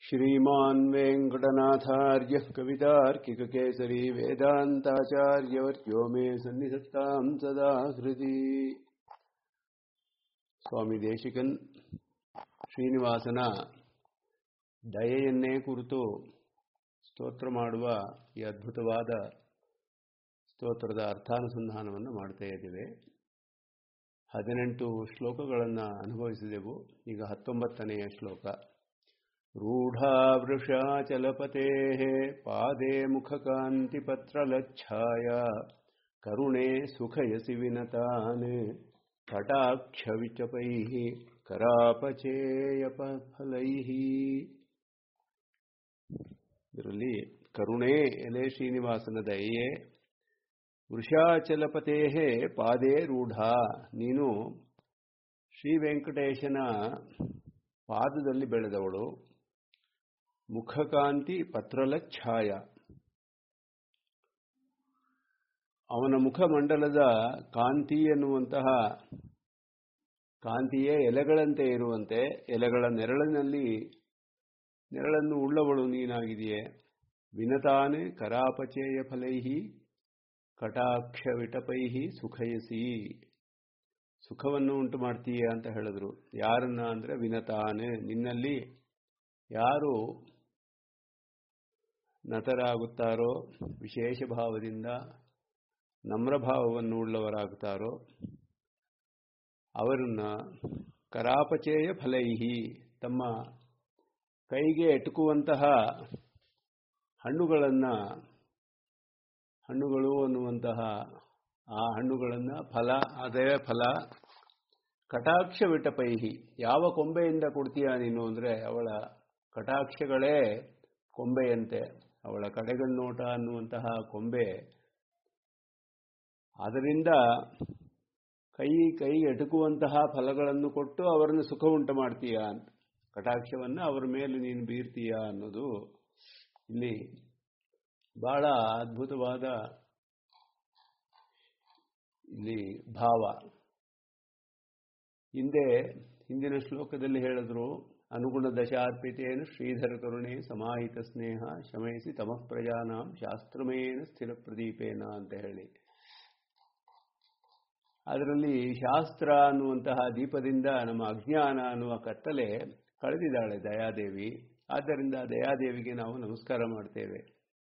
श्रीमान् वेङ्कटनाथार्यः कवितार्किककेसरी वेदान्ताचार्यवर्यो मे सन्निधत्ताम् सदा हृदि ಸ್ವಾಮಿ ದೇಶಿಕನ್ ಶ್ರೀನಿವಾಸನ ದಯೆಯನ್ನೇ ಕುರಿತು ಸ್ತೋತ್ರ ಮಾಡುವ ಈ ಅದ್ಭುತವಾದ ಸ್ತೋತ್ರದ ಅರ್ಥಾನುಸಂಧಾನವನ್ನು ಮಾಡ್ತಾ ಇದ್ದೇವೆ ಹದಿನೆಂಟು ಶ್ಲೋಕಗಳನ್ನು ಅನುಭವಿಸಿದೆವು ಈಗ ಹತ್ತೊಂಬತ್ತನೆಯ ಶ್ಲೋಕ ರೂಢಾ ವೃಷಾಚಲಪತೆ ಪಾದೇ ಮುಖಕಾಂತಿಪತ್ರಲಚ್ಛಾಯ ಕರುಣೆ ಸುಖಯಸಿ ವಿನತಾನೆ ಕಟಾಕ್ಷವಿಚಪೈಃ ಕರಾಪಚೇಯಪಫಲೈಃ ಇದರಲ್ಲಿ ಕರುಣೆ ಎಲೆ ಶ್ರೀನಿವಾಸನ ದಯೆಯೇ ವೃಷಾಚಲಪತೇ ಪಾದೇ ರೂಢ ನೀನು ಶ್ರೀ ವೆಂಕಟೇಶನ ಪಾದದಲ್ಲಿ ಬೆಳೆದವಳು ಮುಖಕಾಂತಿ ಪತ್ರಲಚ್ಛಾಯ ಅವನ ಮುಖಮಂಡಲದ ಕಾಂತಿ ಎನ್ನುವಂತಹ ಕಾಂತಿಯೇ ಎಲೆಗಳಂತೆ ಇರುವಂತೆ ಎಲೆಗಳ ನೆರಳಿನಲ್ಲಿ ನೆರಳನ್ನು ಉಳ್ಳವಳು ನೀನಾಗಿದೆಯೇ ವಿನತಾನೆ ಕರಾಪಚೇಯ ಫಲೈಹಿ ಕಟಾಕ್ಷ ವಿಟಪೈಹಿ ಸುಖಯಸಿ ಸುಖವನ್ನು ಉಂಟು ಮಾಡ್ತೀಯ ಅಂತ ಹೇಳಿದ್ರು ಯಾರನ್ನ ಅಂದರೆ ವಿನತಾನೆ ನಿನ್ನಲ್ಲಿ ಯಾರು ನತರಾಗುತ್ತಾರೋ ವಿಶೇಷ ಭಾವದಿಂದ ನಮ್ರಭಾವವನ್ನು ಉಳ್ಳವರಾಗುತ್ತಾರೋ ಅವರನ್ನ ಕರಾಪಚೇಯ ಫಲೈಹಿ ತಮ್ಮ ಕೈಗೆ ಎಟುಕುವಂತಹ ಹಣ್ಣುಗಳನ್ನು ಹಣ್ಣುಗಳು ಅನ್ನುವಂತಹ ಆ ಹಣ್ಣುಗಳನ್ನು ಫಲ ಅದೇ ಫಲ ಕಟಾಕ್ಷ ವಿಟಪೈಹಿ ಯಾವ ಕೊಂಬೆಯಿಂದ ಕೊಡ್ತೀಯ ನೀನು ಅಂದರೆ ಅವಳ ಕಟಾಕ್ಷಗಳೇ ಕೊಂಬೆಯಂತೆ ಅವಳ ಕಡೆಗಣ್ಣೋಟ ಅನ್ನುವಂತಹ ಕೊಂಬೆ ಅದರಿಂದ ಕೈ ಕೈ ಎಟುಕುವಂತಹ ಫಲಗಳನ್ನು ಕೊಟ್ಟು ಅವರನ್ನು ಸುಖ ಉಂಟು ಮಾಡ್ತೀಯ ಅಂತ ಕಟಾಕ್ಷವನ್ನು ಅವರ ಮೇಲೆ ನೀನು ಬೀರ್ತೀಯ ಅನ್ನೋದು ಇಲ್ಲಿ ಬಹಳ ಅದ್ಭುತವಾದ ಇಲ್ಲಿ ಭಾವ ಹಿಂದೆ ಹಿಂದಿನ ಶ್ಲೋಕದಲ್ಲಿ ಹೇಳಿದ್ರು ಅನುಗುಣ ದಶಾರ್ಪಿತೇನ ಶ್ರೀಧರ ಕರುಣೆ ಸಮಾಹಿತ ಸ್ನೇಹ ಶಮಯಿಸಿ ತಮಃ ಪ್ರಜಾನಾಂ ಶಾಸ್ತ್ರಮೇನ ಸ್ಥಿರ ಪ್ರದೀಪೇನ ಅಂತ ಹೇಳಿ ಅದರಲ್ಲಿ ಶಾಸ್ತ್ರ ಅನ್ನುವಂತಹ ದೀಪದಿಂದ ನಮ್ಮ ಅಜ್ಞಾನ ಅನ್ನುವ ಕತ್ತಲೆ ಕಳೆದಿದ್ದಾಳೆ ದಯಾದೇವಿ ಆದ್ದರಿಂದ ದಯಾದೇವಿಗೆ ನಾವು ನಮಸ್ಕಾರ ಮಾಡ್ತೇವೆ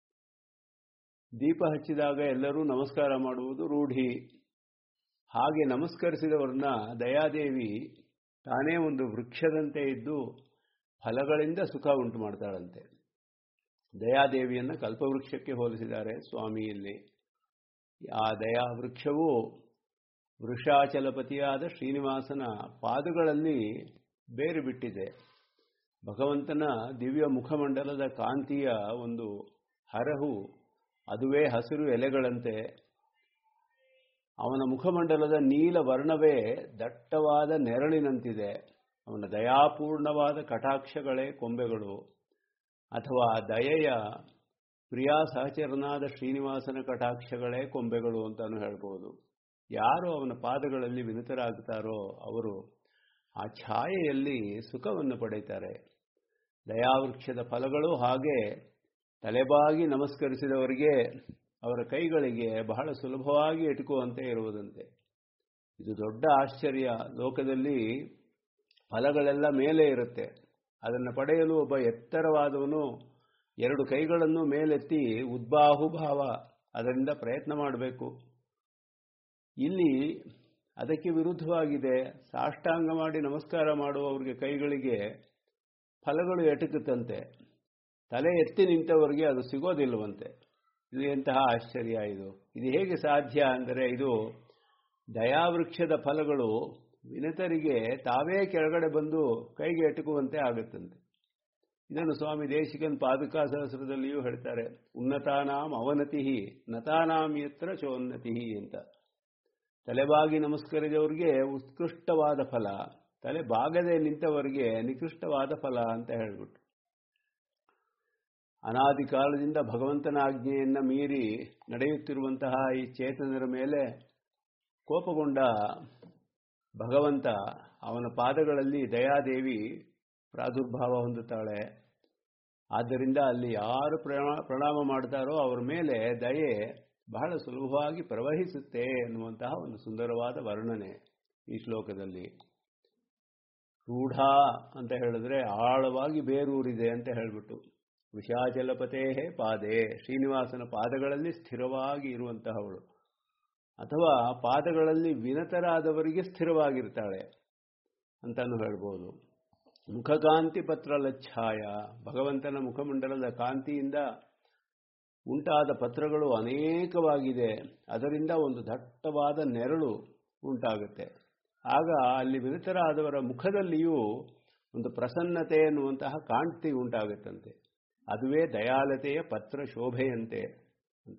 ದೀಪ ಹಚ್ಚಿದಾಗ ಎಲ್ಲರೂ ನಮಸ್ಕಾರ ಮಾಡುವುದು ರೂಢಿ ಹಾಗೆ ನಮಸ್ಕರಿಸಿದವರನ್ನ ದಯಾದೇವಿ ತಾನೇ ಒಂದು ವೃಕ್ಷದಂತೆ ಇದ್ದು ಫಲಗಳಿಂದ ಸುಖ ಉಂಟು ಮಾಡ್ತಾಳಂತೆ ದಯಾದೇವಿಯನ್ನು ಕಲ್ಪವೃಕ್ಷಕ್ಕೆ ಹೋಲಿಸಿದ್ದಾರೆ ಸ್ವಾಮಿಯಲ್ಲಿ ಆ ದಯಾ ವೃಕ್ಷವು ವೃಷಾಚಲಪತಿಯಾದ ಶ್ರೀನಿವಾಸನ ಪಾದಗಳಲ್ಲಿ ಬೇರು ಬಿಟ್ಟಿದೆ ಭಗವಂತನ ದಿವ್ಯ ಮುಖಮಂಡಲದ ಕಾಂತಿಯ ಒಂದು ಹರಹು ಅದುವೇ ಹಸಿರು ಎಲೆಗಳಂತೆ ಅವನ ಮುಖಮಂಡಲದ ನೀಲ ವರ್ಣವೇ ದಟ್ಟವಾದ ನೆರಳಿನಂತಿದೆ ಅವನ ದಯಾಪೂರ್ಣವಾದ ಕಟಾಕ್ಷಗಳೇ ಕೊಂಬೆಗಳು ಅಥವಾ ದಯೆಯ ಪ್ರಿಯಾ ಸಹಚರನಾದ ಶ್ರೀನಿವಾಸನ ಕಟಾಕ್ಷಗಳೇ ಕೊಂಬೆಗಳು ಅಂತಾನು ಹೇಳ್ಬೋದು ಯಾರು ಅವನ ಪಾದಗಳಲ್ಲಿ ವಿನಿತರಾಗುತ್ತಾರೋ ಅವರು ಆ ಛಾಯೆಯಲ್ಲಿ ಸುಖವನ್ನು ಪಡೆಯುತ್ತಾರೆ ದಯಾವೃಕ್ಷದ ಫಲಗಳು ಹಾಗೆ ತಲೆಬಾಗಿ ನಮಸ್ಕರಿಸಿದವರಿಗೆ ಅವರ ಕೈಗಳಿಗೆ ಬಹಳ ಸುಲಭವಾಗಿ ಇಟುಕುವಂತೆ ಇರುವುದಂತೆ ಇದು ದೊಡ್ಡ ಆಶ್ಚರ್ಯ ಲೋಕದಲ್ಲಿ ಫಲಗಳೆಲ್ಲ ಮೇಲೆ ಇರುತ್ತೆ ಅದನ್ನು ಪಡೆಯಲು ಒಬ್ಬ ಎತ್ತರವಾದವನು ಎರಡು ಕೈಗಳನ್ನು ಮೇಲೆತ್ತಿ ಉದ್ಬಾಹುಭಾವ ಅದರಿಂದ ಪ್ರಯತ್ನ ಮಾಡಬೇಕು ಇಲ್ಲಿ ಅದಕ್ಕೆ ವಿರುದ್ಧವಾಗಿದೆ ಸಾಷ್ಟಾಂಗ ಮಾಡಿ ನಮಸ್ಕಾರ ಮಾಡುವವರಿಗೆ ಕೈಗಳಿಗೆ ಫಲಗಳು ಎಟುಕುತ್ತಂತೆ ತಲೆ ಎತ್ತಿ ನಿಂತವರಿಗೆ ಅದು ಸಿಗೋದಿಲ್ಲವಂತೆ ಇದು ಎಂತಹ ಆಶ್ಚರ್ಯ ಇದು ಇದು ಹೇಗೆ ಸಾಧ್ಯ ಅಂದರೆ ಇದು ದಯಾವೃಕ್ಷದ ಫಲಗಳು ವಿನತರಿಗೆ ತಾವೇ ಕೆಳಗಡೆ ಬಂದು ಕೈಗೆ ಎಟುಕುವಂತೆ ಆಗುತ್ತಂತೆ ಇದನ್ನು ಸ್ವಾಮಿ ದೇಶಿಕನ್ ಪಾದುಕಾ ಸಹಸ್ರದಲ್ಲಿಯೂ ಹೇಳ್ತಾರೆ ಉನ್ನತಾನಾಂ ಅವನತಿ ನತಾನಾಂ ಯತ್ರ ಚೋನ್ನತಿ ಅಂತ ತಲೆಬಾಗಿ ನಮಸ್ಕರಿದವರಿಗೆ ಉತ್ಕೃಷ್ಟವಾದ ಫಲ ತಲೆ ಬಾಗದೆ ನಿಂತವರಿಗೆ ನಿಕೃಷ್ಟವಾದ ಫಲ ಅಂತ ಹೇಳಿಬಿಟ್ಟು ಅನಾದಿ ಕಾಲದಿಂದ ಭಗವಂತನ ಆಜ್ಞೆಯನ್ನು ಮೀರಿ ನಡೆಯುತ್ತಿರುವಂತಹ ಈ ಚೇತನರ ಮೇಲೆ ಕೋಪಗೊಂಡ ಭಗವಂತ ಅವನ ಪಾದಗಳಲ್ಲಿ ದಯಾದೇವಿ ಪ್ರಾದುರ್ಭಾವ ಹೊಂದುತ್ತಾಳೆ ಆದ್ದರಿಂದ ಅಲ್ಲಿ ಯಾರು ಪ್ರಣಾಮ ಮಾಡ್ತಾರೋ ಅವರ ಮೇಲೆ ದಯೆ ಬಹಳ ಸುಲಭವಾಗಿ ಪ್ರವಹಿಸುತ್ತೆ ಎನ್ನುವಂತಹ ಒಂದು ಸುಂದರವಾದ ವರ್ಣನೆ ಈ ಶ್ಲೋಕದಲ್ಲಿ ರೂಢ ಅಂತ ಹೇಳಿದ್ರೆ ಆಳವಾಗಿ ಬೇರೂರಿದೆ ಅಂತ ಹೇಳಿಬಿಟ್ಟು ವಿಷಾಚಲಪತೇ ಪಾದೆ ಶ್ರೀನಿವಾಸನ ಪಾದಗಳಲ್ಲಿ ಸ್ಥಿರವಾಗಿ ಇರುವಂತಹವಳು ಅಥವಾ ಪಾದಗಳಲ್ಲಿ ವಿನತರಾದವರಿಗೆ ಸ್ಥಿರವಾಗಿರ್ತಾಳೆ ಅಂತಾನು ಹೇಳ್ಬೋದು ಮುಖಕಾಂತಿ ಪತ್ರ ಲಚ್ಛಾಯ ಭಗವಂತನ ಮುಖಮಂಡಲದ ಕಾಂತಿಯಿಂದ ಉಂಟಾದ ಪತ್ರಗಳು ಅನೇಕವಾಗಿದೆ ಅದರಿಂದ ಒಂದು ದಟ್ಟವಾದ ನೆರಳು ಉಂಟಾಗುತ್ತೆ ಆಗ ಅಲ್ಲಿ ವಿನಿತರಾದವರ ಮುಖದಲ್ಲಿಯೂ ಒಂದು ಪ್ರಸನ್ನತೆ ಎನ್ನುವಂತಹ ಕಾಂತಿ ಉಂಟಾಗುತ್ತಂತೆ ಅದುವೇ ದಯಾಲತೆಯ ಪತ್ರ ಶೋಭೆಯಂತೆ ಅಂತ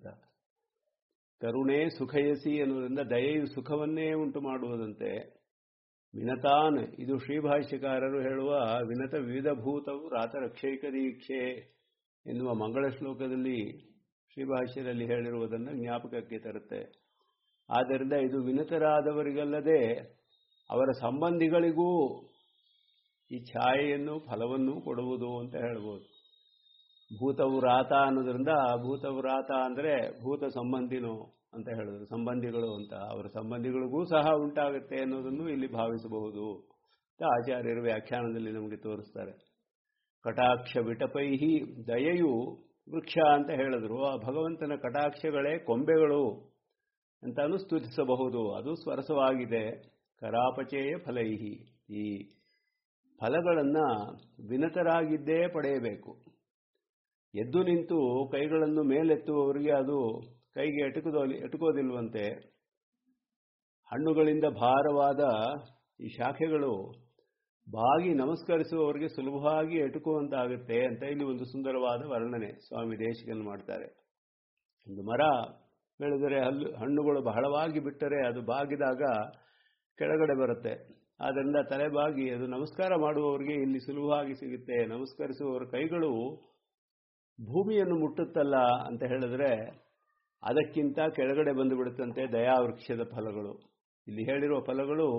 ಕರುಣೆ ಸುಖಯಸಿ ಎನ್ನುವುದರಿಂದ ದಯೆಯು ಸುಖವನ್ನೇ ಉಂಟು ಮಾಡುವುದಂತೆ ವಿನತಾನ್ ಇದು ಶ್ರೀಭಾಷ್ಯಕಾರರು ಹೇಳುವ ವಿನತ ವಿವಿಧ ಭೂತವು ರಾತರಕ್ಷೈಕ ದೀಕ್ಷೆ ಎನ್ನುವ ಮಂಗಳ ಶ್ಲೋಕದಲ್ಲಿ ಶ್ರೀಭಾಷ್ಯದಲ್ಲಿ ಹೇಳಿರುವುದನ್ನು ಜ್ಞಾಪಕಕ್ಕೆ ತರುತ್ತೆ ಆದ್ದರಿಂದ ಇದು ವಿನತರಾದವರಿಗಲ್ಲದೆ ಅವರ ಸಂಬಂಧಿಗಳಿಗೂ ಈ ಛಾಯೆಯನ್ನು ಫಲವನ್ನು ಕೊಡುವುದು ಅಂತ ಹೇಳ್ಬೋದು ಭೂತವ್ರಾತ ಅನ್ನೋದ್ರಿಂದ ಭೂತವ್ರಾತ ಅಂದರೆ ಭೂತ ಸಂಬಂಧಿನು ಅಂತ ಹೇಳಿದ್ರು ಸಂಬಂಧಿಗಳು ಅಂತ ಅವರ ಸಂಬಂಧಿಗಳಿಗೂ ಸಹ ಉಂಟಾಗುತ್ತೆ ಅನ್ನೋದನ್ನು ಇಲ್ಲಿ ಭಾವಿಸಬಹುದು ಅಂತ ಆಚಾರ್ಯರು ವ್ಯಾಖ್ಯಾನದಲ್ಲಿ ನಮಗೆ ತೋರಿಸ್ತಾರೆ ಕಟಾಕ್ಷ ವಿಟಪೈಹಿ ದಯೆಯು ವೃಕ್ಷ ಅಂತ ಹೇಳಿದ್ರು ಆ ಭಗವಂತನ ಕಟಾಕ್ಷಗಳೇ ಕೊಂಬೆಗಳು ಅಂತಾನು ಸ್ತುತಿಸಬಹುದು ಅದು ಸ್ವರಸವಾಗಿದೆ ಕರಾಪಚೇಯ ಫಲೈಹಿ ಈ ಫಲಗಳನ್ನು ವಿನತರಾಗಿದ್ದೇ ಪಡೆಯಬೇಕು ಎದ್ದು ನಿಂತು ಕೈಗಳನ್ನು ಮೇಲೆತ್ತುವವರಿಗೆ ಅದು ಕೈಗೆ ಎಟುಕುದೋ ಎಟುಕೋದಿಲ್ವಂತೆ ಹಣ್ಣುಗಳಿಂದ ಭಾರವಾದ ಈ ಶಾಖೆಗಳು ಬಾಗಿ ನಮಸ್ಕರಿಸುವವರಿಗೆ ಸುಲಭವಾಗಿ ಎಟುಕುವಂತಾಗುತ್ತೆ ಅಂತ ಇಲ್ಲಿ ಒಂದು ಸುಂದರವಾದ ವರ್ಣನೆ ಸ್ವಾಮಿ ದೇಶಿಕನ್ ಮಾಡ್ತಾರೆ ಒಂದು ಮರ ಬೆಳೆದರೆ ಹಲ್ಲು ಹಣ್ಣುಗಳು ಬಹಳವಾಗಿ ಬಿಟ್ಟರೆ ಅದು ಬಾಗಿದಾಗ ಕೆಳಗಡೆ ಬರುತ್ತೆ ಆದ್ದರಿಂದ ತಲೆಬಾಗಿ ಅದು ನಮಸ್ಕಾರ ಮಾಡುವವರಿಗೆ ಇಲ್ಲಿ ಸುಲಭವಾಗಿ ಸಿಗುತ್ತೆ ನಮಸ್ಕರಿಸುವವರ ಕೈಗಳು ಭೂಮಿಯನ್ನು ಮುಟ್ಟುತ್ತಲ್ಲ ಅಂತ ಹೇಳಿದ್ರೆ ಅದಕ್ಕಿಂತ ಕೆಳಗಡೆ ಬಂದು ಬಿಡುತ್ತಂತೆ ದಯಾವೃಕ್ಷದ ಫಲಗಳು ಇಲ್ಲಿ ಹೇಳಿರುವ ಫಲಗಳು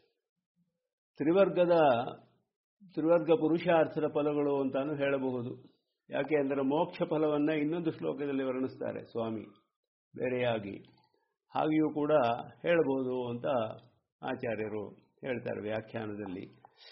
ತ್ರಿವರ್ಗದ ತ್ರಿವರ್ಗ ಪುರುಷಾರ್ಥದ ಫಲಗಳು ಅಂತಾನು ಹೇಳಬಹುದು ಯಾಕೆ ಅಂದರೆ ಮೋಕ್ಷ ಫಲವನ್ನು ಇನ್ನೊಂದು ಶ್ಲೋಕದಲ್ಲಿ ವರ್ಣಿಸ್ತಾರೆ ಸ್ವಾಮಿ ಬೇರೆಯಾಗಿ ಹಾಗೆಯೂ ಕೂಡ ಹೇಳಬಹುದು ಅಂತ ಆಚಾರ್ಯರು ಹೇಳ್ತಾರೆ ವ್ಯಾಖ್ಯಾನದಲ್ಲಿ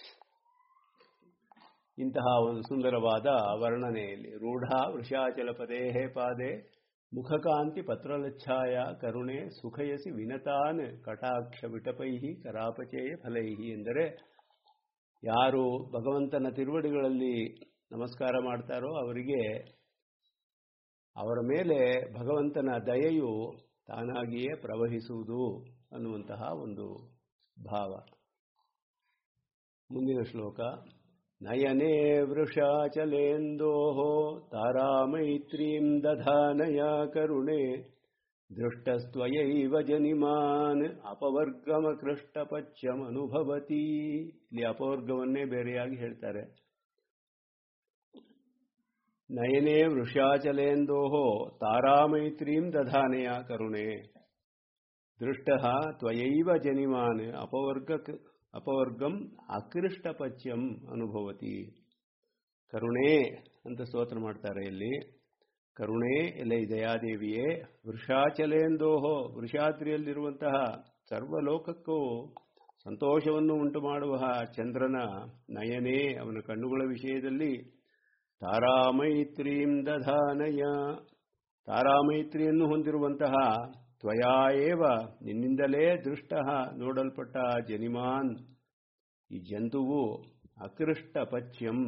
ಇಂತಹ ಒಂದು ಸುಂದರವಾದ ವರ್ಣನೆಯಲ್ಲಿ ರೂಢ ವೃಷಾಚಲ ಪದೇ ಪಾದೆ ಮುಖಕಾಂತಿ ಪತ್ರಲಚ್ಛಾಯ ಕರುಣೆ ಸುಖಯಸಿ ವಿನತಾನ್ ಕಟಾಕ್ಷ ವಿಟಪೈಹಿ ಕರಾಪಚೇಯ ಫಲೈಹಿ ಎಂದರೆ ಯಾರು ಭಗವಂತನ ತಿರುವಡಿಗಳಲ್ಲಿ ನಮಸ್ಕಾರ ಮಾಡ್ತಾರೋ ಅವರಿಗೆ ಅವರ ಮೇಲೆ ಭಗವಂತನ ದಯೆಯು ತಾನಾಗಿಯೇ ಪ್ರವಹಿಸುವುದು ಅನ್ನುವಂತಹ ಒಂದು ಭಾವ ಮುಂದಿನ ಶ್ಲೋಕ ನಯನೇ ವೃಷಾಚಲೇಂದೋ ತಾರಾಮೈತ್ರೀಂ ದಧಾನಯ ಕರುಣೆ ದೃಷ್ಟಸ್ತ್ವಯೈವ ಜನಿಮಾನ್ ಅಪವರ್ಗಮಕೃಷ್ಟಪಚ್ಯಮನುಭವತಿ ಇಲ್ಲಿ ಅಪವರ್ಗವನ್ನೇ ಬೇರೆಯಾಗಿ ಹೇಳ್ತಾರೆ ನಯನೇ ವೃಷಾಚಲೇಂದೋ ತಾರಾಮೈತ್ರೀಂ ದಧಾನಯ ಕರುಣೆ ದೃಷ್ಟ ತ್ವಯೈವ ಜನಿಮಾನ್ ಅಪವರ್ಗ ಅಪವರ್ಗಂ ಅಕೃಷ್ಟಪಚ್ಯಂ ಅನುಭವತಿ ಕರುಣೆ ಅಂತ ಸ್ತೋತ್ರ ಮಾಡ್ತಾರೆ ಇಲ್ಲಿ ಕರುಣೆ ಎಲ್ಲ ದಯಾದೇವಿಯೇ ವೃಷಾಚಲೇಂದೋಹೋ ವೃಷಾದ್ರಿಯಲ್ಲಿರುವಂತಹ ಸರ್ವಲೋಕಕ್ಕೂ ಸಂತೋಷವನ್ನು ಉಂಟು ಮಾಡುವ ಚಂದ್ರನ ನಯನೇ ಅವನ ಕಣ್ಣುಗಳ ವಿಷಯದಲ್ಲಿ ತಾರಾಮೈತ್ರೀಂ ದಧಾನಯ ತಾರಾಮೈತ್ರಿಯನ್ನು ಹೊಂದಿರುವಂತಹ ತ್ವಯಾಯೇವ ನಿನ್ನಿಂದಲೇ ದೃಷ್ಟ ನೋಡಲ್ಪಟ್ಟ ಜನಿಮಾನ್ ಈ ಜಂತುವು ಅಕೃಷ್ಟ ಪಚ್ಯಂ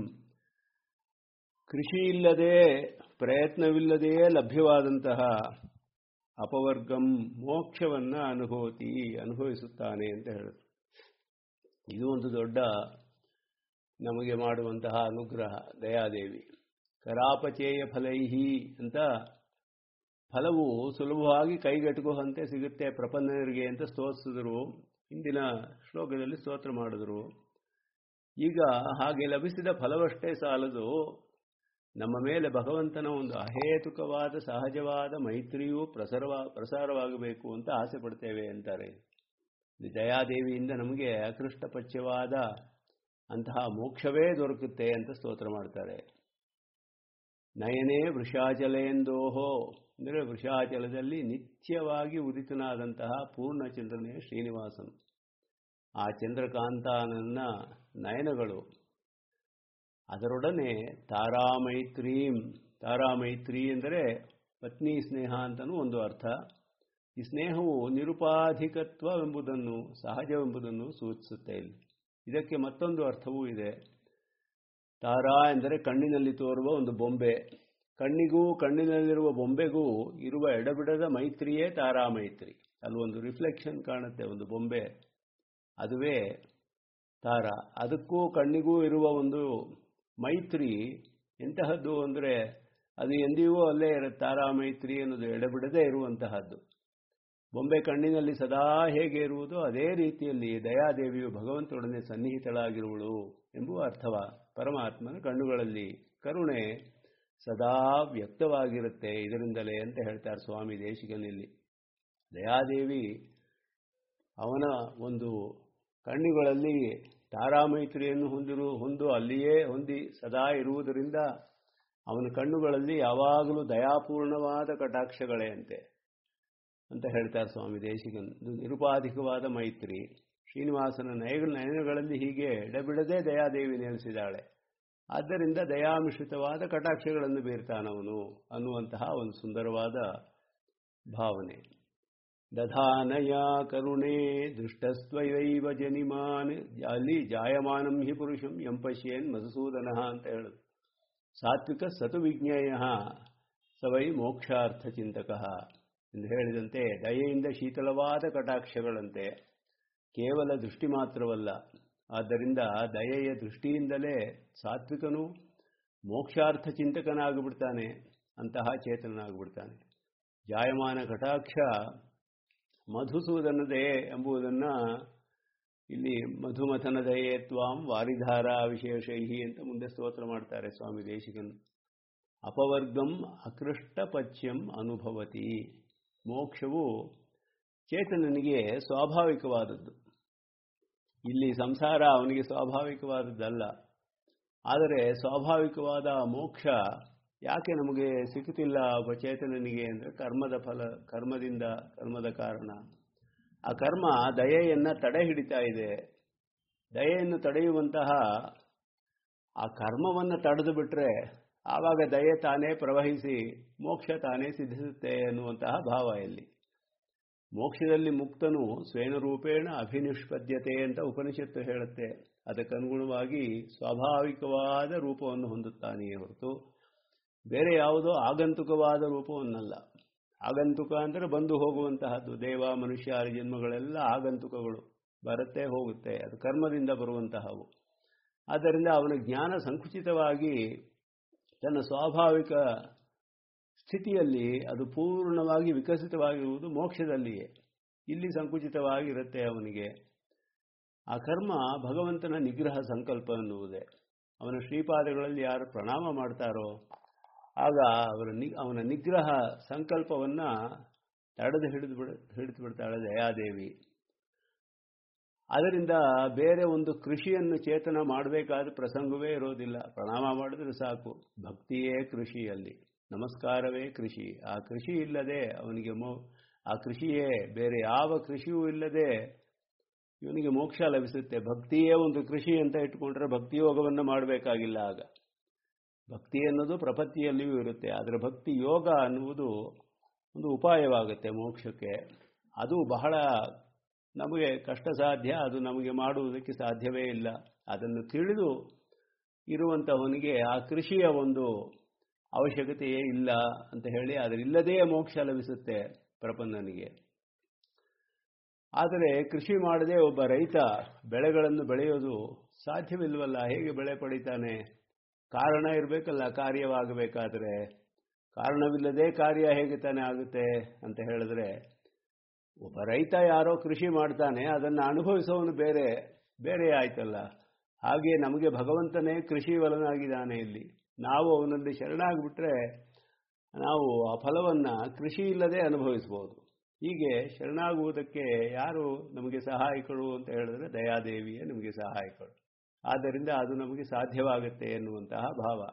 ಕೃಷಿ ಇಲ್ಲದೆ ಪ್ರಯತ್ನವಿಲ್ಲದೆಯೇ ಲಭ್ಯವಾದಂತಹ ಅಪವರ್ಗಂ ಮೋಕ್ಷವನ್ನ ಅನುಭವತಿ ಅನುಭವಿಸುತ್ತಾನೆ ಅಂತ ಹೇಳುತ್ತೆ ಇದು ಒಂದು ದೊಡ್ಡ ನಮಗೆ ಮಾಡುವಂತಹ ಅನುಗ್ರಹ ದಯಾದೇವಿ ಕರಾಪಚೇಯ ಫಲೈಹಿ ಅಂತ ಫಲವು ಸುಲಭವಾಗಿ ಕೈಗೆಟುಕುವಂತೆ ಸಿಗುತ್ತೆ ಪ್ರಪನ್ನರಿಗೆ ಅಂತ ಸ್ತೋತ್ರಿಸಿದ್ರು ಹಿಂದಿನ ಶ್ಲೋಕದಲ್ಲಿ ಸ್ತೋತ್ರ ಮಾಡಿದ್ರು ಈಗ ಹಾಗೆ ಲಭಿಸಿದ ಫಲವಷ್ಟೇ ಸಾಲದು ನಮ್ಮ ಮೇಲೆ ಭಗವಂತನ ಒಂದು ಅಹೇತುಕವಾದ ಸಹಜವಾದ ಮೈತ್ರಿಯೂ ಪ್ರಸರವ ಪ್ರಸಾರವಾಗಬೇಕು ಅಂತ ಆಸೆ ಪಡ್ತೇವೆ ಅಂತಾರೆ ದಯಾದೇವಿಯಿಂದ ನಮಗೆ ಅಕೃಷ್ಟಪಚ್ಯವಾದ ಅಂತಹ ಮೋಕ್ಷವೇ ದೊರಕುತ್ತೆ ಅಂತ ಸ್ತೋತ್ರ ಮಾಡ್ತಾರೆ ನಯನೇ ವೃಷಾಚಲೇಂದೋಹೋ ಅಂದರೆ ವೃಷಾಚಲದಲ್ಲಿ ನಿತ್ಯವಾಗಿ ಉದಿತನಾದಂತಹ ಪೂರ್ಣಚಂದ್ರನೇ ಶ್ರೀನಿವಾಸನು ಆ ಚಂದ್ರಕಾಂತಾನನ್ನ ನಯನಗಳು ಅದರೊಡನೆ ತಾರಾಮೈತ್ರೀಂ ತಾರಾಮೈತ್ರಿ ಎಂದರೆ ಪತ್ನಿ ಸ್ನೇಹ ಅಂತಲೂ ಒಂದು ಅರ್ಥ ಈ ಸ್ನೇಹವು ನಿರುಪಾಧಿಕತ್ವವೆಂಬುದನ್ನು ಸಹಜವೆಂಬುದನ್ನು ಸೂಚಿಸುತ್ತೆ ಇಲ್ಲಿ ಇದಕ್ಕೆ ಮತ್ತೊಂದು ಅರ್ಥವೂ ಇದೆ ತಾರಾ ಎಂದರೆ ಕಣ್ಣಿನಲ್ಲಿ ತೋರುವ ಒಂದು ಬೊಂಬೆ ಕಣ್ಣಿಗೂ ಕಣ್ಣಿನಲ್ಲಿರುವ ಬೊಂಬೆಗೂ ಇರುವ ಎಡಬಿಡದ ಮೈತ್ರಿಯೇ ತಾರಾ ಮೈತ್ರಿ ಅಲ್ಲಿ ಒಂದು ರಿಫ್ಲೆಕ್ಷನ್ ಕಾಣುತ್ತೆ ಒಂದು ಬೊಂಬೆ ಅದುವೇ ತಾರ ಅದಕ್ಕೂ ಕಣ್ಣಿಗೂ ಇರುವ ಒಂದು ಮೈತ್ರಿ ಎಂತಹದ್ದು ಅಂದರೆ ಅದು ಎಂದಿಗೂ ಅಲ್ಲೇ ಇರುತ್ತೆ ತಾರಾ ಮೈತ್ರಿ ಅನ್ನೋದು ಎಡಬಿಡದೇ ಇರುವಂತಹದ್ದು ಬೊಂಬೆ ಕಣ್ಣಿನಲ್ಲಿ ಸದಾ ಹೇಗೆ ಇರುವುದೋ ಅದೇ ರೀತಿಯಲ್ಲಿ ದಯಾದೇವಿಯು ಭಗವಂತನೊಡನೆ ಸನ್ನಿಹಿತಳಾಗಿರುವಳು ಎಂಬುವ ಅರ್ಥವ ಪರಮಾತ್ಮನ ಕಣ್ಣುಗಳಲ್ಲಿ ಕರುಣೆ ಸದಾ ವ್ಯಕ್ತವಾಗಿರುತ್ತೆ ಇದರಿಂದಲೇ ಅಂತ ಹೇಳ್ತಾರೆ ಸ್ವಾಮಿ ದೇಶಿಕನಲ್ಲಿ ದಯಾದೇವಿ ಅವನ ಒಂದು ಕಣ್ಣುಗಳಲ್ಲಿ ತಾರಾಮೈತ್ರಿಯನ್ನು ಹೊಂದಿರು ಹೊಂದು ಅಲ್ಲಿಯೇ ಹೊಂದಿ ಸದಾ ಇರುವುದರಿಂದ ಅವನ ಕಣ್ಣುಗಳಲ್ಲಿ ಯಾವಾಗಲೂ ದಯಾಪೂರ್ಣವಾದ ಕಟಾಕ್ಷಗಳೇ ಅಂತೆ ಅಂತ ಹೇಳ್ತಾರೆ ಸ್ವಾಮಿ ದೇಶಿಕನ್ ಇದು ನಿರುಪಾಧಿಕವಾದ ಮೈತ್ರಿ ಶ್ರೀನಿವಾಸನ ನಯ ನಯನಗಳಲ್ಲಿ ಹೀಗೆ ಎಡಬಿಡದೆ ದಯಾದೇವಿ ನೆಲೆಸಿದಾಳೆ ಆದ್ದರಿಂದ ದಯಾಮಿಶ್ರಿತವಾದ ಕಟಾಕ್ಷಗಳನ್ನು ಬೀರ್ತಾನವನು ಅನ್ನುವಂತಹ ಒಂದು ಸುಂದರವಾದ ಭಾವನೆ ದಧಾನಯ ಕರುಣೆ ದೃಷ್ಟಸ್ತ್ವಯೈವ ಜನಿಮಾನ್ ಅಲ್ಲಿ ಜಾಯಮಾನಂ ಹಿ ಪುರುಷಂ ಎಂ ಪಶ್ಯೇನ್ ಮಧುಸೂದನ ಅಂತ ಹೇಳುದು ಸಾತ್ವಿಕ ಸತು ವಿಜ್ಞೇಯ ಸವೈ ಮೋಕ್ಷಾರ್ಥ ಚಿಂತಕ ಎಂದು ಹೇಳಿದಂತೆ ದಯೆಯಿಂದ ಶೀತಲವಾದ ಕಟಾಕ್ಷಗಳಂತೆ ಕೇವಲ ದೃಷ್ಟಿ ಮಾತ್ರವಲ್ಲ ಆದ್ದರಿಂದ ದಯೆಯ ದೃಷ್ಟಿಯಿಂದಲೇ ಸಾತ್ವಿಕನು ಮೋಕ್ಷಾರ್ಥ ಚಿಂತಕನಾಗಿಬಿಡ್ತಾನೆ ಅಂತಹ ಚೇತನನಾಗಿಬಿಡ್ತಾನೆ ಜಾಯಮಾನ ಕಟಾಕ್ಷ ಮಧುಸೂದನ ದಯೆ ಎಂಬುದನ್ನು ಇಲ್ಲಿ ಮಧುಮಥನ ದಯೆ ತ್ವಾಂ ವಾರಿಧಾರ ವಿಶೇಷೈಹಿ ಅಂತ ಮುಂದೆ ಸ್ತೋತ್ರ ಮಾಡ್ತಾರೆ ಸ್ವಾಮಿ ದೇಶಿಕನ್ ಅಪವರ್ಗಂ ಅಕೃಷ್ಟ ಪಚ್ಯಂ ಅನುಭವತಿ ಮೋಕ್ಷವು ಚೇತನನಿಗೆ ಸ್ವಾಭಾವಿಕವಾದದ್ದು ಇಲ್ಲಿ ಸಂಸಾರ ಅವನಿಗೆ ಸ್ವಾಭಾವಿಕವಾದದ್ದಲ್ಲ ಆದರೆ ಸ್ವಾಭಾವಿಕವಾದ ಮೋಕ್ಷ ಯಾಕೆ ನಮಗೆ ಸಿಗುತ್ತಿಲ್ಲ ಒಬ್ಬ ಚೇತನನಿಗೆ ಅಂದರೆ ಕರ್ಮದ ಫಲ ಕರ್ಮದಿಂದ ಕರ್ಮದ ಕಾರಣ ಆ ಕರ್ಮ ದಯೆಯನ್ನು ತಡೆ ಹಿಡಿತಾ ಇದೆ ದಯೆಯನ್ನು ತಡೆಯುವಂತಹ ಆ ಕರ್ಮವನ್ನು ತಡೆದು ಬಿಟ್ರೆ ಆವಾಗ ದಯೆ ತಾನೇ ಪ್ರವಹಿಸಿ ಮೋಕ್ಷ ತಾನೇ ಸಿದ್ಧಿಸುತ್ತೆ ಎನ್ನುವಂತಹ ಭಾವ ಇಲ್ಲಿ ಮೋಕ್ಷದಲ್ಲಿ ಮುಕ್ತನು ಸ್ವೇನರೂಪೇಣ ಅಭಿನಿಷ್ಪದ್ಯತೆ ಅಂತ ಉಪನಿಷತ್ತು ಹೇಳುತ್ತೆ ಅದಕ್ಕನುಗುಣವಾಗಿ ಸ್ವಾಭಾವಿಕವಾದ ರೂಪವನ್ನು ಹೊಂದುತ್ತಾನೆಯೇ ಹೊರತು ಬೇರೆ ಯಾವುದೋ ಆಗಂತುಕವಾದ ರೂಪವನ್ನಲ್ಲ ಆಗಂತುಕ ಅಂದರೆ ಬಂದು ಹೋಗುವಂತಹದ್ದು ದೇವ ಮನುಷ್ಯ ಜನ್ಮಗಳೆಲ್ಲ ಆಗಂತುಕಗಳು ಬರುತ್ತೆ ಹೋಗುತ್ತೆ ಅದು ಕರ್ಮದಿಂದ ಬರುವಂತಹವು ಆದ್ದರಿಂದ ಅವನ ಜ್ಞಾನ ಸಂಕುಚಿತವಾಗಿ ತನ್ನ ಸ್ವಾಭಾವಿಕ ಸ್ಥಿತಿಯಲ್ಲಿ ಅದು ಪೂರ್ಣವಾಗಿ ವಿಕಸಿತವಾಗಿರುವುದು ಮೋಕ್ಷದಲ್ಲಿಯೇ ಇಲ್ಲಿ ಸಂಕುಚಿತವಾಗಿರುತ್ತೆ ಅವನಿಗೆ ಆ ಕರ್ಮ ಭಗವಂತನ ನಿಗ್ರಹ ಸಂಕಲ್ಪ ಎನ್ನುವುದೇ ಅವನ ಶ್ರೀಪಾದಗಳಲ್ಲಿ ಯಾರು ಪ್ರಣಾಮ ಮಾಡ್ತಾರೋ ಆಗ ಅವರ ನಿ ಅವನ ನಿಗ್ರಹ ಸಂಕಲ್ಪವನ್ನು ತಡೆದು ಹಿಡಿದು ಬಿಡ ಹಿಡಿದು ಬಿಡ್ತಾಳೆ ದಯಾದೇವಿ ಅದರಿಂದ ಬೇರೆ ಒಂದು ಕೃಷಿಯನ್ನು ಚೇತನ ಮಾಡಬೇಕಾದ ಪ್ರಸಂಗವೇ ಇರೋದಿಲ್ಲ ಪ್ರಣಾಮ ಮಾಡಿದ್ರೆ ಸಾಕು ಭಕ್ತಿಯೇ ಕೃಷಿಯಲ್ಲಿ ನಮಸ್ಕಾರವೇ ಕೃಷಿ ಆ ಕೃಷಿ ಇಲ್ಲದೆ ಅವನಿಗೆ ಮೋ ಆ ಕೃಷಿಯೇ ಬೇರೆ ಯಾವ ಕೃಷಿಯೂ ಇಲ್ಲದೆ ಇವನಿಗೆ ಮೋಕ್ಷ ಲಭಿಸುತ್ತೆ ಭಕ್ತಿಯೇ ಒಂದು ಕೃಷಿ ಅಂತ ಇಟ್ಕೊಂಡ್ರೆ ಭಕ್ತಿಯೋಗವನ್ನು ಮಾಡಬೇಕಾಗಿಲ್ಲ ಆಗ ಭಕ್ತಿ ಅನ್ನೋದು ಪ್ರಪತ್ತಿಯಲ್ಲಿಯೂ ಇರುತ್ತೆ ಆದರೆ ಭಕ್ತಿ ಯೋಗ ಅನ್ನುವುದು ಒಂದು ಉಪಾಯವಾಗುತ್ತೆ ಮೋಕ್ಷಕ್ಕೆ ಅದು ಬಹಳ ನಮಗೆ ಕಷ್ಟ ಸಾಧ್ಯ ಅದು ನಮಗೆ ಮಾಡುವುದಕ್ಕೆ ಸಾಧ್ಯವೇ ಇಲ್ಲ ಅದನ್ನು ತಿಳಿದು ಇರುವಂತಹವನಿಗೆ ಆ ಕೃಷಿಯ ಒಂದು ಅವಶ್ಯಕತೆಯೇ ಇಲ್ಲ ಅಂತ ಹೇಳಿ ಅದರಿಲ್ಲದೇ ಮೋಕ್ಷ ಲಭಿಸುತ್ತೆ ಪ್ರಪನ್ನನಿಗೆ ಆದರೆ ಕೃಷಿ ಮಾಡದೆ ಒಬ್ಬ ರೈತ ಬೆಳೆಗಳನ್ನು ಬೆಳೆಯೋದು ಸಾಧ್ಯವಿಲ್ವಲ್ಲ ಹೇಗೆ ಬೆಳೆ ಪಡಿತಾನೆ ಕಾರಣ ಇರಬೇಕಲ್ಲ ಕಾರ್ಯವಾಗಬೇಕಾದ್ರೆ ಕಾರಣವಿಲ್ಲದೆ ಕಾರ್ಯ ಹೇಗೆ ತಾನೇ ಆಗುತ್ತೆ ಅಂತ ಹೇಳಿದ್ರೆ ಒಬ್ಬ ರೈತ ಯಾರೋ ಕೃಷಿ ಮಾಡ್ತಾನೆ ಅದನ್ನು ಅನುಭವಿಸೋನು ಬೇರೆ ಬೇರೆ ಆಯ್ತಲ್ಲ ಹಾಗೆ ನಮಗೆ ಭಗವಂತನೇ ಕೃಷಿ ವಲನಾಗಿದ್ದಾನೆ ಇಲ್ಲಿ ನಾವು ಅವನಲ್ಲಿ ಶರಣಾಗ್ಬಿಟ್ರೆ ನಾವು ಆ ಫಲವನ್ನು ಕೃಷಿ ಇಲ್ಲದೆ ಅನುಭವಿಸ್ಬೋದು ಹೀಗೆ ಶರಣಾಗುವುದಕ್ಕೆ ಯಾರು ನಮಗೆ ಸಹಾಯಕರು ಅಂತ ಹೇಳಿದ್ರೆ ದಯಾದೇವಿಯೇ ನಮಗೆ ಸಹಾಯಕರು ಆದ್ದರಿಂದ ಅದು ನಮಗೆ ಸಾಧ್ಯವಾಗುತ್ತೆ ಎನ್ನುವಂತಹ ಭಾವ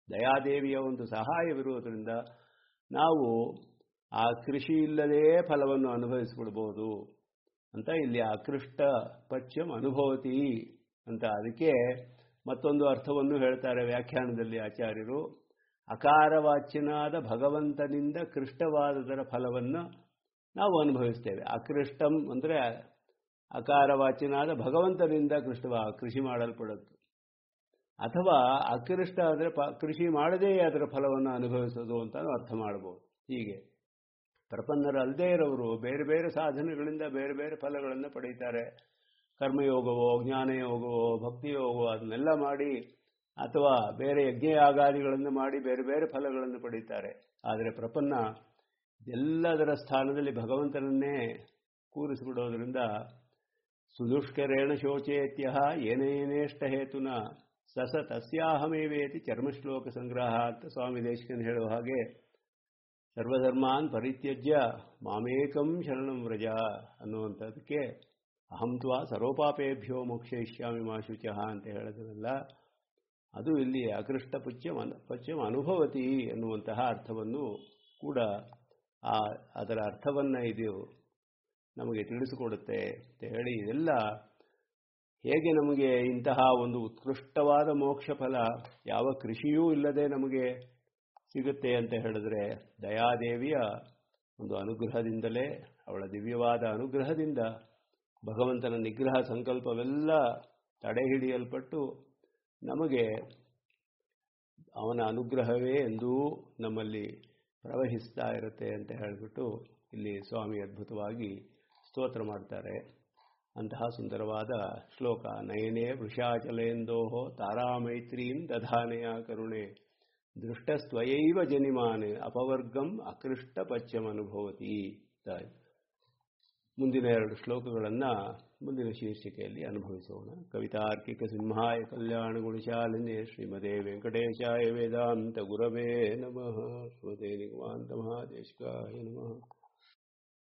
ದಯಾದೇವಿಯ ಒಂದು ಸಹಾಯವಿರುವುದರಿಂದ ನಾವು ಆ ಕೃಷಿ ಇಲ್ಲದೇ ಫಲವನ್ನು ಅನುಭವಿಸಿಬಿಡ್ಬೋದು ಅಂತ ಇಲ್ಲಿ ಅಕೃಷ್ಟ ಪಶ್ಯಂ ಅನುಭವತಿ ಅಂತ ಅದಕ್ಕೆ ಮತ್ತೊಂದು ಅರ್ಥವನ್ನು ಹೇಳ್ತಾರೆ ವ್ಯಾಖ್ಯಾನದಲ್ಲಿ ಆಚಾರ್ಯರು ಅಕಾರವಾಚ್ಯನಾದ ಭಗವಂತನಿಂದ ಕೃಷ್ಟವಾದದರ ಫಲವನ್ನು ನಾವು ಅನುಭವಿಸ್ತೇವೆ ಅಕೃಷ್ಟಂ ಅಂದರೆ ಅಕಾರವಾಚ್ಯನಾದ ಭಗವಂತನಿಂದ ಕೃಷ್ಟವ ಕೃಷಿ ಮಾಡಲ್ಪಡದ್ದು ಅಥವಾ ಅಕೃಷ್ಟ ಅಂದರೆ ಪ ಕೃಷಿ ಮಾಡದೇ ಅದರ ಫಲವನ್ನು ಅನುಭವಿಸೋದು ಅಂತ ಅರ್ಥ ಮಾಡ್ಬೋದು ಹೀಗೆ ಪ್ರಪನ್ನರಲ್ಲದೇ ಇರೋರು ಬೇರೆ ಬೇರೆ ಸಾಧನೆಗಳಿಂದ ಬೇರೆ ಬೇರೆ ಫಲಗಳನ್ನು ಪಡೀತಾರೆ ಕರ್ಮಯೋಗವೋ ಜ್ಞಾನಯೋಗವೋ ಭಕ್ತಿಯೋಗವೋ ಅದನ್ನೆಲ್ಲ ಮಾಡಿ ಅಥವಾ ಬೇರೆ ಯಜ್ಞಯಾಗಾದಿಗಳನ್ನು ಮಾಡಿ ಬೇರೆ ಬೇರೆ ಫಲಗಳನ್ನು ಪಡೀತಾರೆ ಆದರೆ ಪ್ರಪನ್ನ ಎಲ್ಲದರ ಸ್ಥಾನದಲ್ಲಿ ಭಗವಂತನನ್ನೇ ಕೂರಿಸಿಬಿಡೋದ್ರಿಂದ ಸುದುಷ್ಕರೇಣ ಶೋಚೇತ್ಯ ಏನೇನೇಷ್ಟ ಹೇತುನ ಸಸ ತಸ್ಯಾಹಮೇವೇತಿ ಚರ್ಮಶ್ಲೋಕ ಸಂಗ್ರಹ ಅಂತ ಸ್ವಾಮಿ ದೇಶಕನ್ ಹೇಳುವ ಹಾಗೆ ಸರ್ವಧರ್ಮಾನ್ ಪರಿತ್ಯಜ್ಯ ಮಾಮೇಕಂ ಶರಣಂ ವ್ರಜ ಅನ್ನುವಂಥದ್ದಕ್ಕೆ ಅಹಂ ತ್ವಾ ಸರ್ವಪಾಪೇಭ್ಯೋ ಮೋಕ್ಷಯಿಷ್ಯಾಮಿ ಮಾ ಶುಚಃ ಅಂತ ಹೇಳೋದಲ್ಲ ಅದು ಇಲ್ಲಿ ಅಕೃಷ್ಟ ಪುಚ್ಯಂ ಪಚ್ಯಂ ಅನುಭವತಿ ಎನ್ನುವಂತಹ ಅರ್ಥವನ್ನು ಕೂಡ ಆ ಅದರ ಅರ್ಥವನ್ನು ಇದು ನಮಗೆ ತಿಳಿಸಿಕೊಡುತ್ತೆ ಅಂತ ಹೇಳಿ ಇದೆಲ್ಲ ಹೇಗೆ ನಮಗೆ ಇಂತಹ ಒಂದು ಉತ್ಕೃಷ್ಟವಾದ ಮೋಕ್ಷ ಫಲ ಯಾವ ಕೃಷಿಯೂ ಇಲ್ಲದೆ ನಮಗೆ ಸಿಗುತ್ತೆ ಅಂತ ಹೇಳಿದ್ರೆ ದಯಾದೇವಿಯ ಒಂದು ಅನುಗ್ರಹದಿಂದಲೇ ಅವಳ ದಿವ್ಯವಾದ ಅನುಗ್ರಹದಿಂದ ಭಗವಂತನ ನಿಗ್ರಹ ಸಂಕಲ್ಪವೆಲ್ಲ ತಡೆ ಹಿಡಿಯಲ್ಪಟ್ಟು ನಮಗೆ ಅವನ ಅನುಗ್ರಹವೇ ಎಂದೂ ನಮ್ಮಲ್ಲಿ ಪ್ರವಹಿಸ್ತಾ ಇರುತ್ತೆ ಅಂತ ಹೇಳಿಬಿಟ್ಟು ಇಲ್ಲಿ ಸ್ವಾಮಿ ಅದ್ಭುತವಾಗಿ ಸ್ತೋತ್ರ ಮಾಡ್ತಾರೆ ಅಂತಹ ಸುಂದರವಾದ ಶ್ಲೋಕ ನಯನೇ ವೃಷಾಚಲೇಂದೋಹೋ ತಾರಾಮೈತ್ರೀನ್ ದಧಾನೆಯ ಕರುಣೆ ದೃಷ್ಟಸ್ತ್ವಯೈವ ಜನಿಮಾನೆ ಅಪವರ್ಗಂ ಅಕೃಷ್ಟ ಪಶ್ಯಮನುಭವತಿ ಮುಂದಿನ ಎರಡು ಶ್ಲೋಕಗಳನ್ನು ಮುಂದಿನ ಶೀರ್ಷಿಕೆಯಲ್ಲಿ ಅನುಭವಿಸೋಣ ಕವಿತಾರ್ಕಿಕ ಸಿಂಹಾಯ ಕಲ್ಯಾಣ ಗುಣಶಾಲಿನೇ ಶ್ರೀಮದೇ ವೆಂಕಟೇಶಾಯ ವೇದಾಂತ ಗುರವೇ ನಮಃ ಶ್ರೀಮದೇ ನಿಗಮಾಂತ ಮಹಾದೇಶಕಾಯ ನಮಃ